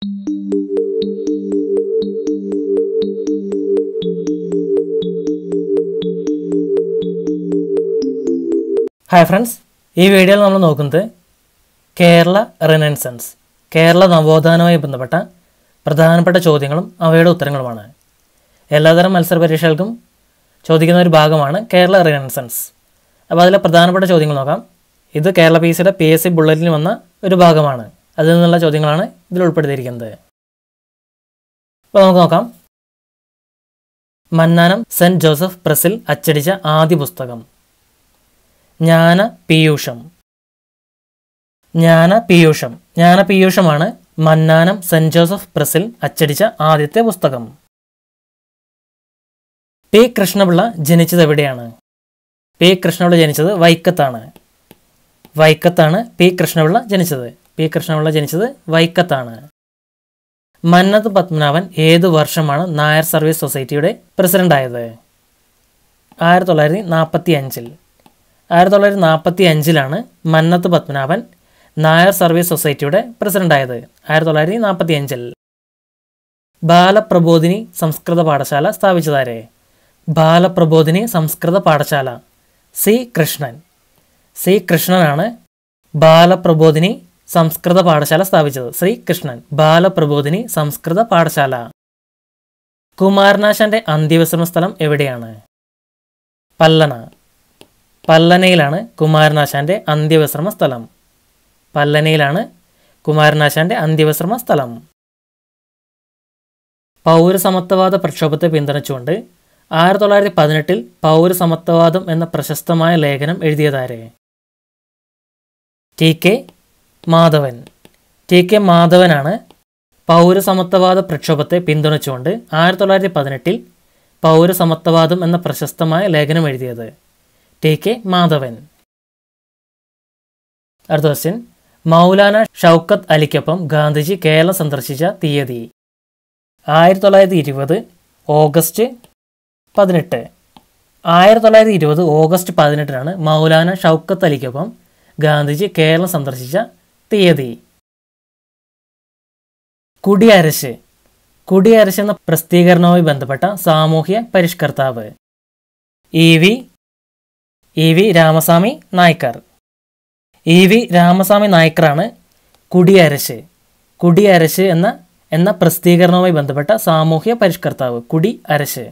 hi friends ഈ വീഡിയോയിൽ നമ്മൾ നോക്കുന്നത് കേരള റിനൻസൻസ് കേരള നവോത്ഥാനവുമായി ബന്ധപ്പെട്ട പ്രധാനപ്പെട്ട ചോദ്യങ്ങളും അവയുടെ ഉത്തരങ്ങളുമാണ് എല്ലാതരം മത്സര പരീക്ഷകൾക്കും ചോദിക്കുന്ന ഒരു ഭാഗമാണ് കേരള റിനൻസൻസ് അപ്പോൾ അതിലെ പ്രധാനപ്പെട്ട ചോദ്യങ്ങൾ നോക്കാം ഇത് കേരള പി സിയുടെ പി എസ് സി ബുള്ളറ്റിന് വന്ന ഒരു ഭാഗമാണ് അതിൽ നിന്നുള്ള ചോദ്യങ്ങളാണ് ഇതിൽ ഉൾപ്പെടുത്തിയിരിക്കുന്നത് അപ്പോൾ നമുക്ക് നോക്കാം മന്നാനം സെൻറ്റ് ജോസഫ് പ്രസിൽ അച്ചടിച്ച ആദ്യ പുസ്തകം ജ്ഞാന പീയൂഷം ജ്ഞാന പീയൂഷം ജ്ഞാന പീയൂഷമാണ് മന്നാനം സെന്റ് ജോസഫ് പ്രസിൽ അച്ചടിച്ച ആദ്യത്തെ പുസ്തകം പി കൃഷ്ണപിള്ള ജനിച്ചത് എവിടെയാണ് പി കൃഷ്ണപിള്ള ജനിച്ചത് വൈക്കത്താണ് വൈക്കത്താണ് പി കൃഷ്ണപിള്ള ജനിച്ചത് പി കൃഷ്ണപിള്ള ജനിച്ചത് വൈക്കത്താണ് മന്നത്ത് പത്മനാഭൻ ഏത് വർഷമാണ് നായർ സർവീസ് സൊസൈറ്റിയുടെ പ്രസിഡന്റായത് ആയിരത്തി തൊള്ളായിരത്തി നാൽപ്പത്തി അഞ്ചിൽ ആയിരത്തി തൊള്ളായിരത്തി നാൽപ്പത്തി അഞ്ചിലാണ് മന്നത്ത് പത്മനാഭൻ നായർ സർവീസ് സൊസൈറ്റിയുടെ പ്രസിഡന്റായത് ആയിരത്തി തൊള്ളായിരത്തി നാൽപ്പത്തി അഞ്ചിൽ ബാലപ്രബോധിനി സംസ്കൃത പാഠശാല സ്ഥാപിച്ചതാരെ ബാലപ്രബോധിനി സംസ്കൃത പാഠശാല സി കൃഷ്ണൻ സി കൃഷ്ണനാണ് ബാലപ്രബോധിനി സംസ്കൃത പാഠശാല സ്ഥാപിച്ചത് ശ്രീ കൃഷ്ണൻ ബാലപ്രബോധിനി സംസ്കൃത പാഠശാല കുമാരനാശാന്റെ അന്ത്യവിശ്രമ സ്ഥലം എവിടെയാണ് പല്ലന പല്ലനയിലാണ് കുമാരനാശാന്റെ അന്ത്യവിശ്രമ സ്ഥലം പല്ലനയിലാണ് കുമാരനാശാന്റെ അന്ത്യവിശ്രമ സ്ഥലം പൗരസമത്വവാദ പ്രക്ഷോഭത്തെ പിന്തുണച്ചുകൊണ്ട് ആയിരത്തി തൊള്ളായിരത്തി പതിനെട്ടിൽ പൗരസമത്വവാദം എന്ന പ്രശസ്തമായ ലേഖനം എഴുതിയതാരെ T K Madhavan T K മാധവനാണ് പൗരസമത്വവാദ പ്രക്ഷോഭത്തെ പിന്തുണച്ചുകൊണ്ട് ആയിരത്തി തൊള്ളായിരത്തി പതിനെട്ടിൽ പൗരസമത്വവാദം എന്ന പ്രശസ്തമായ ലേഖനം എഴുതിയത് ടി കെ മാധവൻ അടുത്ത ക്വസ്റ്റ്യൻ മൗലാന ഷൗക്കത്ത് അലിക്കൊപ്പം ഗാന്ധിജി കേരളം സന്ദർശിച്ച തീയതി ആയിരത്തി തൊള്ളായിരത്തി ഇരുപത് ഓഗസ്റ്റ് പതിനെട്ട് ആയിരത്തി തൊള്ളായിരത്തി ഇരുപത് ഓഗസ്റ്റ് പതിനെട്ടിനാണ് മൗലാന ഷൗക്കത്ത് അലിക്കൊപ്പം ഗാന്ധിജി കേരളം സന്ദർശിച്ച തീയതി കുടിയരശ് കുടിയരശ് എന്ന പ്രസിദ്ധീകരണവുമായി ബന്ധപ്പെട്ട സാമൂഹ്യ പരിഷ്കർത്താവ് E V E V Ramaswami Naicker E V Ramaswami നായ്ക്കറാണ് കുടിയരശ് കുടിയരശ് എന്ന എന്ന പ്രസിദ്ധീകരണവുമായി ബന്ധപ്പെട്ട സാമൂഹ്യ പരിഷ്കർത്താവ് കുടി അരശ്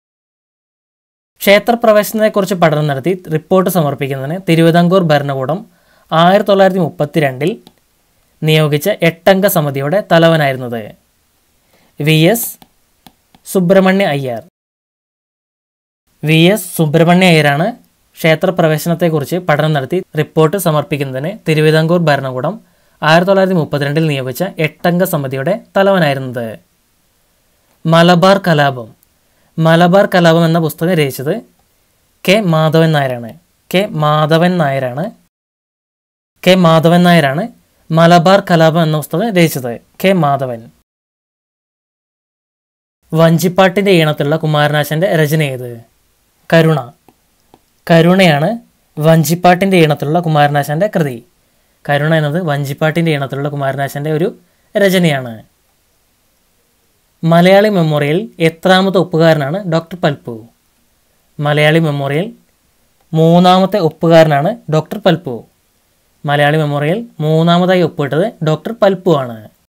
ക്ഷേത്രപ്രവേശനത്തെക്കുറിച്ച് പഠനം നടത്തി റിപ്പോർട്ട് സമർപ്പിക്കുന്നതിന് തിരുവിതാംകൂർ ഭരണകൂടം ആയിരത്തി തൊള്ളായിരത്തി മുപ്പത്തിരണ്ടിൽ നിയോഗിച്ച എട്ടംഗ സമിതിയുടെ തലവനായിരുന്നത് V S Subramania Iyer V S Subramania അയ്യരാണ് ക്ഷേത്രപ്രവേശനത്തെക്കുറിച്ച് പഠനം നടത്തി റിപ്പോർട്ട് സമർപ്പിക്കുന്നതിന് തിരുവിതാംകൂർ ഭരണകൂടം ആയിരത്തി തൊള്ളായിരത്തി മുപ്പത്തിരണ്ടിൽ നിയോഗിച്ച എട്ടംഗ സമിതിയുടെ തലവനായിരുന്നത് മലബാർ കലാപം മലബാർ കലാപം എന്ന പുസ്തകം രചിച്ചത് കെ മാധവൻ നായരാണ് കെ മാധവൻ നായരാണ് കെ മാധവൻ നായരാണ് മലബാർ കലാപം എന്ന പുസ്തകം രചിച്ചത് കെ മാധവൻ വഞ്ചിപ്പാട്ടിൻ്റെ ഈണത്തിലുള്ള കുമാരനാശൻ്റെ രചന ഏത് കരുണ കരുണയാണ് വഞ്ചിപ്പാട്ടിൻ്റെ ഈണത്തിലുള്ള കുമാരനാശാൻ്റെ കൃതി കരുണ എന്നത് വഞ്ചിപ്പാട്ടിൻ്റെ ഈണത്തിലുള്ള കുമാരനാശാൻ്റെ ഒരു രചനയാണ് മലയാളി മെമ്മോറിയൽ എത്രാമത്തെ ഒപ്പുകാരനാണ് ഡോക്ടർ പൽപ്പു മലയാളി മെമ്മോറിയൽ മൂന്നാമത്തെ ഒപ്പുകാരനാണ് ഡോക്ടർ പൽപ്പു മലയാളി മെമ്മോറിയൽ മൂന്നാമതായി ഒപ്പിട്ടത് ഡോക്ടർ പൽപ്പു ആണ്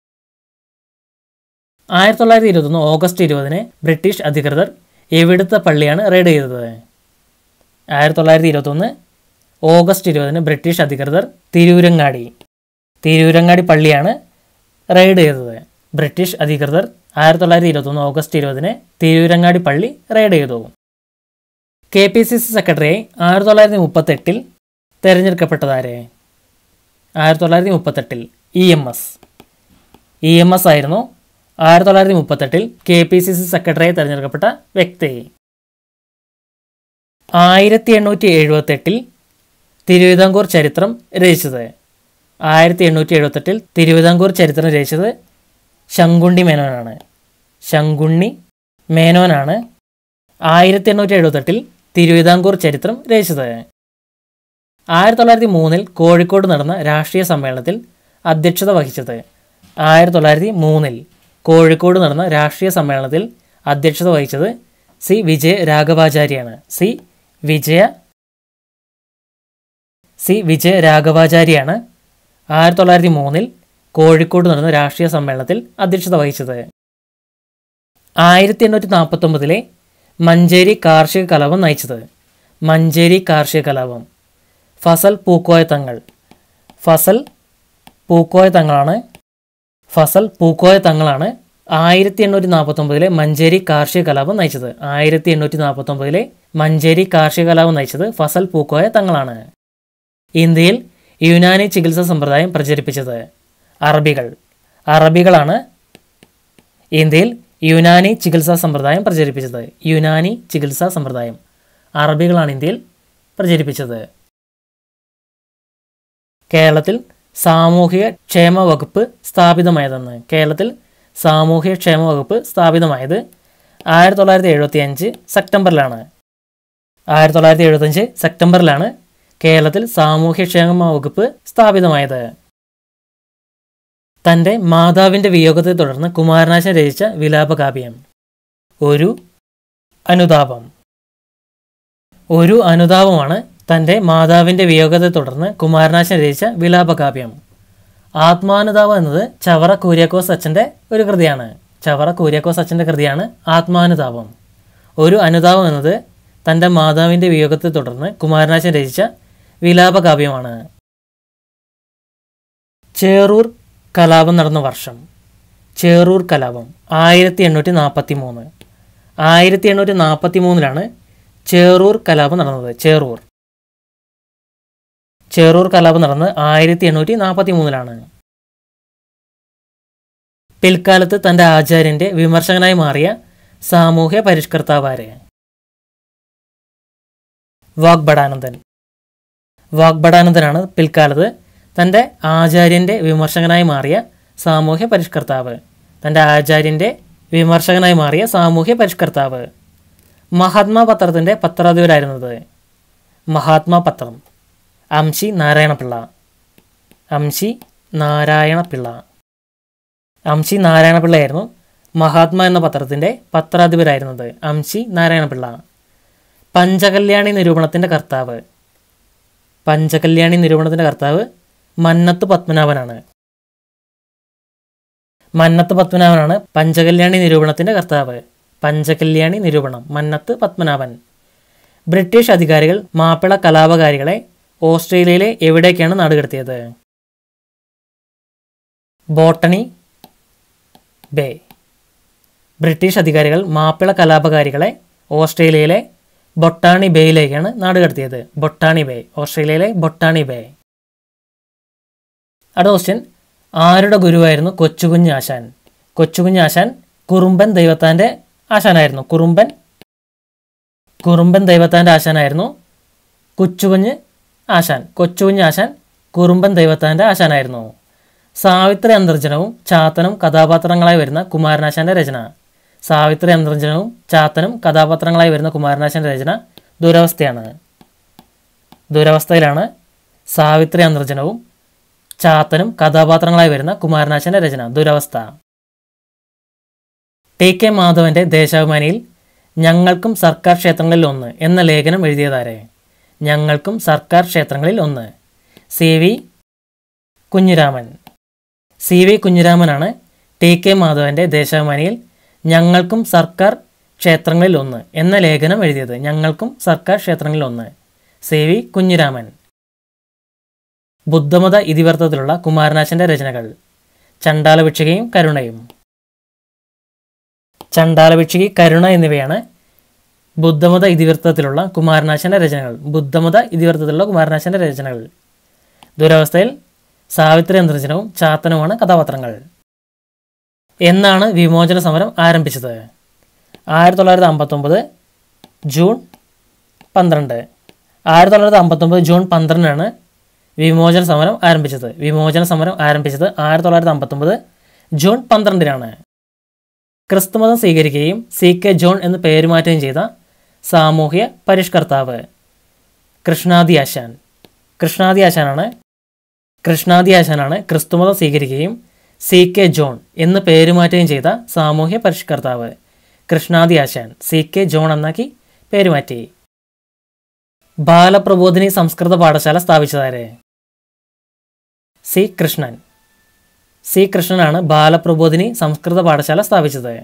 ആയിരത്തി തൊള്ളായിരത്തി ഇരുപത്തൊന്ന് ഓഗസ്റ്റ് ഇരുപതിന് ബ്രിട്ടീഷ് അധികൃതർ എവിടുത്തെ പള്ളിയാണ് റെയ്ഡ് ചെയ്തത് ആയിരത്തി തൊള്ളായിരത്തി ഇരുപത്തൊന്ന് ഓഗസ്റ്റ് ഇരുപതിന് ബ്രിട്ടീഷ് അധികൃതർ തിരൂരങ്ങാടി തിരൂരങ്ങാടി പള്ളിയാണ് റെയ്ഡ് ചെയ്തത് ബ്രിട്ടീഷ് അധികൃതർ ആയിരത്തി തൊള്ളായിരത്തി ഇരുപത്തൊന്ന് ഓഗസ്റ്റ് ഇരുപതിന് തിരൂരങ്ങാടി പള്ളി റെയ്ഡ് ചെയ്തു കെ പി സി സി സെക്രട്ടറിയായി ആയിരത്തി തൊള്ളായിരത്തി മുപ്പത്തെട്ടിൽ തിരഞ്ഞെടുക്കപ്പെട്ടതാരെ ആയിരത്തി തൊള്ളായിരത്തി മുപ്പത്തെട്ടിൽ E M S E M S ആയിരുന്നു ആയിരത്തി തൊള്ളായിരത്തി മുപ്പത്തെട്ടിൽ കെ പി സി സി സെക്രട്ടറിയായി തിരഞ്ഞെടുക്കപ്പെട്ട വ്യക്തി ആയിരത്തി എണ്ണൂറ്റി എഴുപത്തെട്ടിൽ തിരുവിതാംകൂർ ചരിത്രം രചിച്ചത് ആയിരത്തി എണ്ണൂറ്റി എഴുപത്തെട്ടിൽ തിരുവിതാംകൂർ ചരിത്രം രചിച്ചത് ശങ്കുണ്ണി മേനോനാണ് ശങ്കുണ്ണി മേനോനാണ് ആയിരത്തി എണ്ണൂറ്റി എഴുപത്തെട്ടിൽ തിരുവിതാംകൂർ ചരിത്രം രചിച്ചത് ആയിരത്തി തൊള്ളായിരത്തി മൂന്നിൽ കോഴിക്കോട് നടന്ന രാഷ്ട്രീയ സമ്മേളനത്തിൽ അധ്യക്ഷത വഹിച്ചത് ആയിരത്തി തൊള്ളായിരത്തി മൂന്നിൽ കോഴിക്കോട് നടന്ന രാഷ്ട്രീയ സമ്മേളനത്തിൽ അധ്യക്ഷത വഹിച്ചത് സി വിജയ രാഘവാചാര്യാണ് സി വിജയ സി വിജയ രാഘവാചാര്യാണ് ആയിരത്തി തൊള്ളായിരത്തി മൂന്നിൽ കോഴിക്കോട് നടന്ന രാഷ്ട്രീയ സമ്മേളനത്തിൽ അധ്യക്ഷത വഹിച്ചത് ആയിരത്തി എണ്ണൂറ്റി നാൽപ്പത്തൊമ്പതിലെ മഞ്ചേരി കാർഷിക കലാപം നയിച്ചത് മഞ്ചേരി കാർഷിക കലാപം ഫസൽ പൂക്കോയ തങ്ങൾ ഫസൽ പൂക്കോയ തങ്ങളാണ് ഫസൽ പൂക്കോയ തങ്ങളാണ് ആയിരത്തി എണ്ണൂറ്റി നാൽപ്പത്തൊമ്പതിലെ മഞ്ചേരി കാർഷിക കലാപം നയിച്ചത് ആയിരത്തി എണ്ണൂറ്റി നാൽപ്പത്തൊമ്പതിലെ മഞ്ചേരി കാർഷിക കലാപം നയിച്ചത് ഫസൽ പൂക്കോയ തങ്ങളാണ് ഇന്ത്യയിൽ യുനാനി ചികിത്സാ സമ്പ്രദായം പ്രചരിപ്പിച്ചത് അറബികൾ അറബികളാണ് ഇന്ത്യയിൽ യുനാനി ചികിത്സാ സമ്പ്രദായം പ്രചരിപ്പിച്ചത് യുനാനി ചികിത്സാ സമ്പ്രദായം അറബികളാണ് ഇന്ത്യയിൽ പ്രചരിപ്പിച്ചത് കേരളത്തിൽ സാമൂഹിക ക്ഷേമ വകുപ്പ് സ്ഥാപിതമായതെന്ന് കേരളത്തിൽ സാമൂഹിക ക്ഷേമ വകുപ്പ് സ്ഥാപിതമായത് ആയിരത്തി തൊള്ളായിരത്തി എഴുപത്തി അഞ്ച് സെപ്റ്റംബറിലാണ് ആയിരത്തി തൊള്ളായിരത്തി എഴുപത്തഞ്ച് സെപ്റ്റംബറിലാണ് കേരളത്തിൽ സാമൂഹ്യക്ഷേമ വകുപ്പ് സ്ഥാപിതമായത് തൻ്റെ മാതാവിൻ്റെ വിയോഗത്തെ തുടർന്ന് കുമാരനാശൻ രചിച്ച വിലാപകാവ്യം ഒരു അനുതാപം ഒരു അനുതാപമാണ് തൻ്റെ മാതാവിൻ്റെ വിയോഗത്തെ തുടർന്ന് കുമാരനാശൻ രചിച്ച വിലാപകാവ്യം ആത്മാനുതാപം എന്നത് ചവറ കൂര്യാക്കോസ് അച്ഛൻ്റെ ഒരു കൃതിയാണ് ചവറ കൂര്യാക്കോസ് അച്ഛൻ്റെ കൃതിയാണ് ആത്മാനുതാപം ഒരു അനുതാപം എന്നത് തൻ്റെ മാതാവിൻ്റെ വിയോഗത്തെ തുടർന്ന് കുമാരനാശൻ രചിച്ച വിലാപകാവ്യമാണ് ചേറൂർ കലാപം നടന്ന വർഷം ചേറൂർ കലാപം ആയിരത്തി എണ്ണൂറ്റി നാൽപ്പത്തി മൂന്ന് ആയിരത്തി എണ്ണൂറ്റി നാൽപ്പത്തി മൂന്നിലാണ് ചേറൂർ കലാപം നടന്നത് ചേറൂർ ചേറൂർ കലാപം നടന്നത് ആയിരത്തി എണ്ണൂറ്റി നാൽപ്പത്തി മൂന്നിലാണ് പിൽക്കാലത്ത് തൻ്റെ ആചാര്യൻ്റെ വിമർശകനായി മാറിയ സാമൂഹ്യ പരിഷ്കർത്താവാര് വാഗ്ബടാനന്ദൻ വാഗ്ബടാനന്ദനാണ് പിൽക്കാലത്ത് തൻ്റെ ആചാര്യൻ്റെ വിമർശകനായി മാറിയ സാമൂഹ്യ പരിഷ്കർത്താവ് തൻ്റെ ആചാര്യൻ്റെ വിമർശകനായി മാറിയ സാമൂഹ്യ പരിഷ്കർത്താവ് മഹാത്മാ പത്രത്തിൻ്റെ പത്രാധിപരായിരുന്നത് മഹാത്മാ പത്രം അംശി നാരായണപിള്ള അംശി നാരായണപിള്ള അംശി നാരായണപിള്ളയായിരുന്നു മഹാത്മാ എന്ന പത്രത്തിൻ്റെ പത്രാധിപരായിരുന്നത് അംശി നാരായണപിള്ള പഞ്ചകല്യാണി നിരൂപണത്തിൻ്റെ കർത്താവ് പഞ്ചകല്യാണി നിരൂപണത്തിൻ്റെ കർത്താവ് മന്നത്ത് പത്മനാഭനാണ് മന്നത്ത് പത്മനാഭനാണ് പഞ്ചകല്യാണി നിരൂപണത്തിൻ്റെ കർത്താവ് പഞ്ചകല്യാണി നിരൂപണം മന്നത്ത് പത്മനാഭൻ ബ്രിട്ടീഷ് അധികാരികൾ മാപ്പിള കലാപകാരികളെ ഓസ്ട്രേലിയയിലെ എവിടേക്കാണ് നാടുകടത്തിയത് ബോട്ടണി ബേ ബ്രിട്ടീഷ് അധികാരികൾ മാപ്പിള കലാപകാരികളെ ഓസ്ട്രേലിയയിലെ ബൊട്ടാണി ബേയിലേക്കാണ് നാടുകടത്തിയത് ബൊട്ടാണി ബേ ഓസ്ട്രേലിയയിലെ ബൊട്ടാണി ബേ അടുത്ത ക്വസ്റ്റ്യൻ ആരുടെ ഗുരുവായിരുന്നു കൊച്ചുകുഞ്ഞ് ആശാൻ കൊച്ചുകുഞ്ഞ് ആശാൻ കുറുമ്പൻ ദൈവത്താൻ്റെ ആശാനായിരുന്നു കുറുമ്പൻ കുറുമ്പൻ ദൈവത്താൻ്റെ ആശാനായിരുന്നു കൊച്ചുകുഞ്ഞ് ആശാൻ കൊച്ചുകുഞ്ഞ് ആശാൻ കുറുമ്പൻ ദൈവത്താൻ്റെ ആശാനായിരുന്നു സാവിത്രി അന്തർജനവും ചാത്തനും കഥാപാത്രങ്ങളായി വരുന്ന കുമാരനാശാന്റെ രചന സാവിത്രി അന്തർജനവും ചാത്തനും കഥാപാത്രങ്ങളായി വരുന്ന കുമാരനാശാന്റെ രചന ദുരവസ്ഥയാണ് ദുരവസ്ഥയിലാണ് സാവിത്രി അന്തർജനവും ചാത്തനും കഥാപാത്രങ്ങളായി വരുന്ന കുമാരനാശാന്റെ രചന ദുരവസ്ഥ ടി കെ മാധവന്റെ ദേശാഭിമാനിയിൽ ഞങ്ങൾക്കും സർക്കാർ ക്ഷേത്രങ്ങളിൽ ഒന്ന് എന്ന ലേഖനം എഴുതിയതാരെ ഞങ്ങൾക്കും സർക്കാർ ക്ഷേത്രങ്ങളിൽ ഒന്ന് C V Kunhiraman C V കുഞ്ഞിരാമനാണ് ടി കെ മാധവന്റെ ദേശാഭിമാനിയിൽ ഞങ്ങൾക്കും സർക്കാർ ക്ഷേത്രങ്ങളിൽ ഒന്ന് എന്ന ലേഖനം എഴുതിയത് ഞങ്ങൾക്കും സർക്കാർ ക്ഷേത്രങ്ങളിൽ ഒന്ന് സി വി കുഞ്ഞിരാമൻ ബുദ്ധമത ഇതിവൃത്തത്തിലുള്ള കുമാരനാശന്റെ രചനകൾ ചണ്ടാലഭിക്ഷകയും കരുണയും ചണ്ടാലഭിക്ഷകി കരുണ എന്നിവയാണ് ബുദ്ധമത ഇതിവൃത്തത്തിലുള്ള കുമാരനാശന്റെ രചനകൾ ബുദ്ധമത ഇതിവൃത്തത്തിലുള്ള കുമാരനാശന്റെ രചനകൾ ദുരവസ്ഥയിൽ സാവിത്രി അന്തർജനവും ചാത്തനുമാണ് കഥാപാത്രങ്ങൾ എന്നാണ് വിമോചന സമരം ആരംഭിച്ചത് ആയിരത്തി തൊള്ളായിരത്തി അമ്പത്തൊമ്പത് ജൂൺ പന്ത്രണ്ട് ആയിരത്തി തൊള്ളായിരത്തി അമ്പത്തൊമ്പത് ജൂൺ പന്ത്രണ്ടിനാണ് വിമോചന സമരം ആരംഭിച്ചത് വിമോചന സമരം ആരംഭിച്ചത് ആയിരത്തി തൊള്ളായിരത്തി അമ്പത്തൊമ്പത് ജൂൺ പന്ത്രണ്ടിനാണ് ക്രിസ്തുമതം സ്വീകരിക്കുകയും സി കെ ജോൺ എന്ന് പേരുമാറ്റുകയും ചെയ്ത സാമൂഹ്യ പരിഷ്കർത്താവ് കൃഷ്ണാദി ആശാൻ കൃഷ്ണാദി ആശാനാണ് കൃഷ്ണാദി ആശാനാണ് ക്രിസ്തുമതം സ്വീകരിക്കുകയും സി കെ ജോൺ എന്ന് പേരുമാറ്റുകയും ചെയ്ത സാമൂഹ്യ പരിഷ്കർത്താവ് കൃഷ്ണാദി ആശാൻ സി കെ ജോൺ എന്നാക്കി പേരുമാറ്റി ബാലപ്രബോധിനി സംസ്കൃത പാഠശാല സ്ഥാപിച്ചതാരെ സി കൃഷ്ണൻ സി കൃഷ്ണനാണ് ബാലപ്രബോധിനി സംസ്കൃത പാഠശാല സ്ഥാപിച്ചത്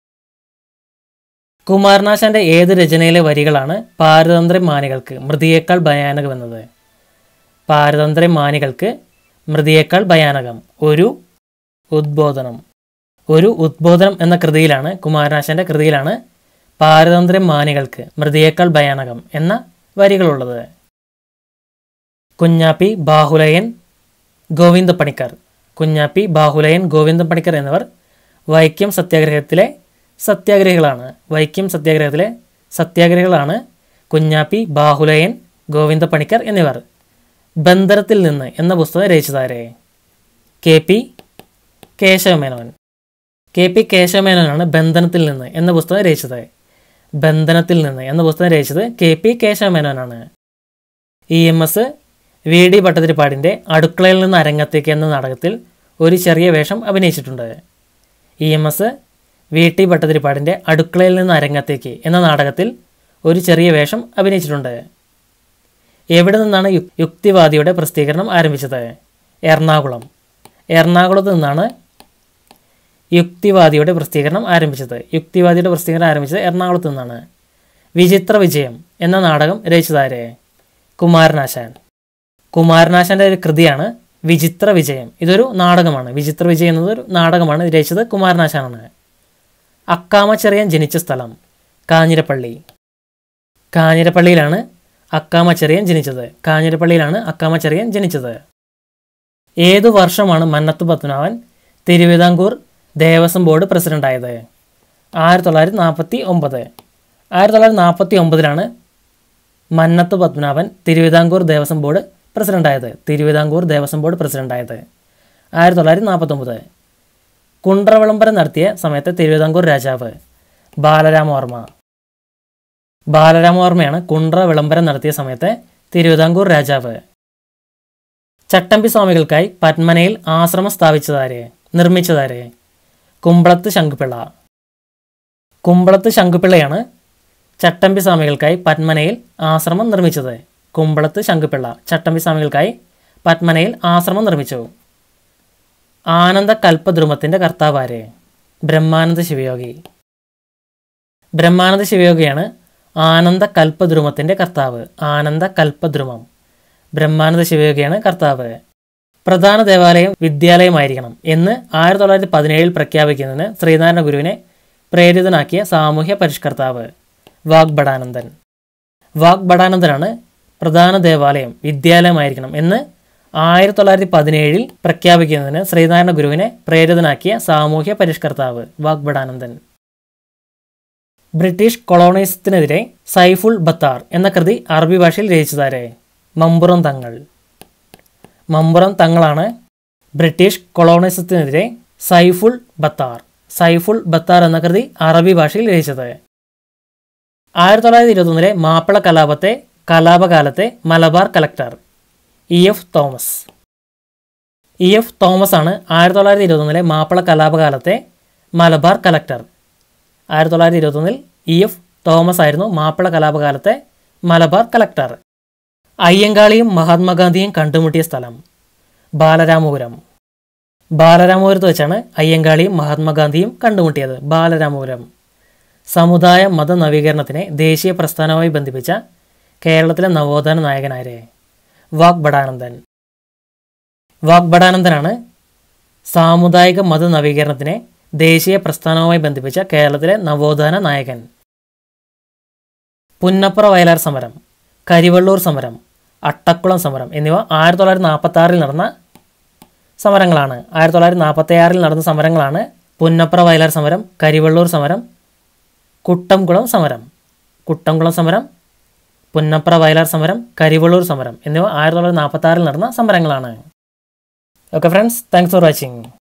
കുമാരനാശാന്റെ ഏത് രചനയിലെ വരികളാണ് പാരതന്ത്ര മാനികൾക്ക് മൃതിയേക്കാൾ ഭയാനകമെന്നത് പാരതന്ത്ര മാനികൾക്ക് മൃതിയേക്കാൾ ഭയാനകം ഒരു ഉദ്ബോധനം ഒരു ഉദ്ബോധനം എന്ന കൃതിയിലാണ് കുമാരനാശാന്റെ കൃതിയിലാണ് പാരതന്ത്ര മാനികൾക്ക് മൃതിയേക്കാൾ ഭയാനകം എന്ന വരികളുള്ളത് കുഞ്ഞാപ്പി ബാഹുലയൻ ഗോവിന്ദ പണിക്കർ കുഞ്ഞാപ്പി ബാഹുലയൻ ഗോവിന്ദ പണിക്കർ എന്നിവർ വൈക്കം സത്യാഗ്രഹത്തിലെ സത്യാഗ്രഹികളാണ് വൈക്കം സത്യാഗ്രഹത്തിലെ സത്യാഗ്രഹികളാണ് കുഞ്ഞാപ്പി ബാഹുലയൻ ഗോവിന്ദ പണിക്കർ എന്നിവർ ബന്ധനത്തിൽ നിന്ന് എന്ന പുസ്തകം രചിച്ചതാരെ K P Kesava Menon K P കേശവമേനോനാണ് ബന്ധനത്തിൽ നിന്ന് എന്ന പുസ്തകം രചിച്ചത് ബന്ധനത്തിൽ നിന്ന് എന്ന പുസ്തകം രചിച്ചത് കെ പി കേശവമേനോനാണ് E M S V D ഭട്ടതിരിപ്പാടിൻ്റെ അടുക്കളയിൽ നിന്ന് അരങ്ങത്തേക്ക് എന്ന നാടകത്തിൽ ഒരു ചെറിയ വേഷം അഭിനയിച്ചിട്ടുണ്ട് E M S V T ഭട്ടതിരിപ്പാടിൻ്റെ അടുക്കളയിൽ നിന്ന് അരങ്ങത്തേക്ക് എന്ന നാടകത്തിൽ ഒരു ചെറിയ വേഷം അഭിനയിച്ചിട്ടുണ്ട് എവിടെ നിന്നാണ് യു- യുക്തിവാദിയുടെ പ്രസിദ്ധീകരണം ആരംഭിച്ചത് എറണാകുളം എറണാകുളത്ത് നിന്നാണ് യുക്തിവാദിയുടെ പ്രസിദ്ധീകരണം ആരംഭിച്ചത് യുക്തിവാദിയുടെ പ്രസിദ്ധീകരണം ആരംഭിച്ചത് എറണാകുളത്ത് നിന്നാണ് വിചിത്ര വിജയം എന്ന നാടകം രചിച്ചതാരെ കുമാരനാശാൻ കുമാരനാശാൻ്റെ ഒരു കൃതിയാണ് വിചിത്ര വിജയം ഇതൊരു നാടകമാണ് വിചിത്ര വിജയം എന്നത് ഒരു നാടകമാണ് ഇത് രചിച്ചത് കുമാരനാശാനാണ് അക്കാമച്ചെറിയാൻ ജനിച്ച സ്ഥലം കാഞ്ഞിരപ്പള്ളി കാഞ്ഞിരപ്പള്ളിയിലാണ് അക്കാമച്ചെറിയൻ ജനിച്ചത് കാഞ്ഞിരപ്പള്ളിയിലാണ് അക്കാമച്ചെറിയൻ ജനിച്ചത് ഏതു വർഷമാണ് മന്നത്ത് പത്മനാഭൻ തിരുവിതാംകൂർ ദേവസ്വം ബോർഡ് പ്രസിഡൻ്റായത് ആയിരത്തി തൊള്ളായിരത്തി നാൽപ്പത്തി ഒമ്പത് ആയിരത്തി തൊള്ളായിരത്തി നാൽപ്പത്തി ഒമ്പതിലാണ് മന്നത്ത് പത്മനാഭൻ തിരുവിതാംകൂർ ദേവസ്വം ബോർഡ് പ്രസിഡൻ്റായത് തിരുവിതാംകൂർ ദേവസ്വം ബോർഡ് പ്രസിഡൻ്റായത് ആയിരത്തി തൊള്ളായിരത്തി നാൽപ്പത്തൊമ്പത് കുണ്ട്ര വിളംബരം നടത്തിയ സമയത്ത് തിരുവിതാംകൂർ രാജാവ് ബാലരാമവർമ്മ ബാലരാമവർമ്മയാണ് കുണ്ട്ര വിളംബരം നടത്തിയ സമയത്ത് തിരുവിതാംകൂർ രാജാവ് ചട്ടമ്പി സ്വാമികൾക്കായി പത്മനയിൽ ആശ്രമം സ്ഥാപിച്ചതാരെ നിർമ്മിച്ചതാരെ കുമ്പളത്ത് ശങ്കുപിള്ള കുമ്പളത്ത് ശങ്കുപിള്ളയാണ് ചട്ടമ്പി സ്വാമികൾക്കായി പത്മനയിൽ ആശ്രമം നിർമ്മിച്ചത് കുമ്പളത്ത് ശങ്കുപിള്ള ചട്ടമ്പി സ്വാമികൾക്കായി പത്മനയിൽ ആശ്രമം നിർമ്മിച്ചു ആനന്ദ കൽപ്പദ്രുമത്തിൻ്റെ കർത്താവാരെ ബ്രഹ്മാനന്ദ ശിവയോഗി ബ്രഹ്മാനന്ദ ശിവയോഗിയാണ് ആനന്ദ കൽപ്പദ്രുമത്തിൻ്റെ കർത്താവ് ആനന്ദ കൽപ്പദ്രുമം ബ്രഹ്മാനന്ദ ശിവയോഗിയാണ് കർത്താവ് പ്രധാന ദേവാലയം വിദ്യാലയമായിരിക്കണം എന്ന് ആയിരത്തി തൊള്ളായിരത്തി പതിനേഴിൽ പ്രഖ്യാപിക്കുന്നതിന് ശ്രീനാരായണ ഗുരുവിനെ പ്രേരിതനാക്കിയ സാമൂഹ്യ പരിഷ്കർത്താവ് വാഗ്ഭടാനന്ദൻ വാഗ്ഭടാനന്ദനാണ് പ്രധാന ദേവാലയം വിദ്യാലയമായിരിക്കണം എന്ന് ആയിരത്തി തൊള്ളായിരത്തി പതിനേഴിൽ പ്രഖ്യാപിക്കുന്നതിന് ശ്രീനാരായണ ഗുരുവിനെ പ്രേരിതനാക്കിയ സാമൂഹ്യ പരിഷ്കർത്താവ് വാഗ്ഭടാനന്ദൻ ബ്രിട്ടീഷ് കൊളോണിസത്തിനെതിരെ സൈഫുൾ ബത്താർ എന്ന കൃതി അറബി ഭാഷയിൽ രചിച്ചതാരെ മമ്പുറം തങ്ങൾ മമ്പുറം തങ്ങളാണ് ബ്രിട്ടീഷ് കൊളോണിസത്തിനെതിരെ സൈഫുൾ ബത്താർ സൈഫുൾ ബത്താർ എന്ന കൃതി അറബി ഭാഷയിൽ രചിച്ചത് ആയിരത്തി തൊള്ളായിരത്തി ഇരുപത്തൊന്നിലെ മാപ്പിള കലാപത്തെ കലാപകാലത്തെ Malabar collector E F Thomas E F Thomas ആണ് ആയിരത്തി തൊള്ളായിരത്തി ഇരുപത്തൊന്നിലെ മാപ്പിള കലാപകാലത്തെ മലബാർ കലക്ടർ ആയിരത്തി തൊള്ളായിരത്തി ഇരുപത്തൊന്നിൽ ഇ എഫ് തോമസ് ആയിരുന്നു മാപ്പിള കലാപകാലത്തെ മലബാർ കലക്ടർ അയ്യങ്കാളിയും മഹാത്മാഗാന്ധിയും കണ്ടുമുട്ടിയ സ്ഥലം ബാലരാമപുരം ബാലരാമപുരത്ത് വെച്ചാണ് അയ്യങ്കാളിയും മഹാത്മാഗാന്ധിയും കണ്ടുമുട്ടിയത് ബാലരാമപുരം സമുദായ മത നവീകരണത്തിനെ ദേശീയ പ്രസ്ഥാനവുമായി ബന്ധിപ്പിച്ച കേരളത്തിലെ നവോത്ഥാന നായകനാരെ വാഗ്ഭടാനന്ദൻ വാഗ്ഭടാനന്ദനാണ് സാമുദായിക മത നവീകരണത്തിനെ ദേശീയ പ്രസ്ഥാനവുമായി ബന്ധിപ്പിച്ച കേരളത്തിലെ നവോത്ഥാന നായകൻ പുന്നപ്പുറ വയലാർ സമരം കരിവള്ളൂർ സമരം അട്ടക്കുളം സമരം എന്നിവ ആയിരത്തി തൊള്ളായിരത്തി നാൽപ്പത്തി ആറിൽ നടന്ന സമരങ്ങളാണ് ആയിരത്തി തൊള്ളായിരത്തി നാൽപ്പത്തി ആറിൽ നടന്ന സമരങ്ങളാണ് പുന്നപ്പുറ വയലാർ സമരം കരിവള്ളൂർ സമരം കുട്ടംകുളം സമരം കുട്ടംകുളം സമരം പുന്നപ്പുറ വയലാർ സമരം കരിവള്ളൂർ സമരം എന്നിവ ആയിരത്തി തൊള്ളായിരത്തി നാൽപ്പത്തി ആറിൽ നടന്ന സമരങ്ങളാണ് okay friends thanks for watching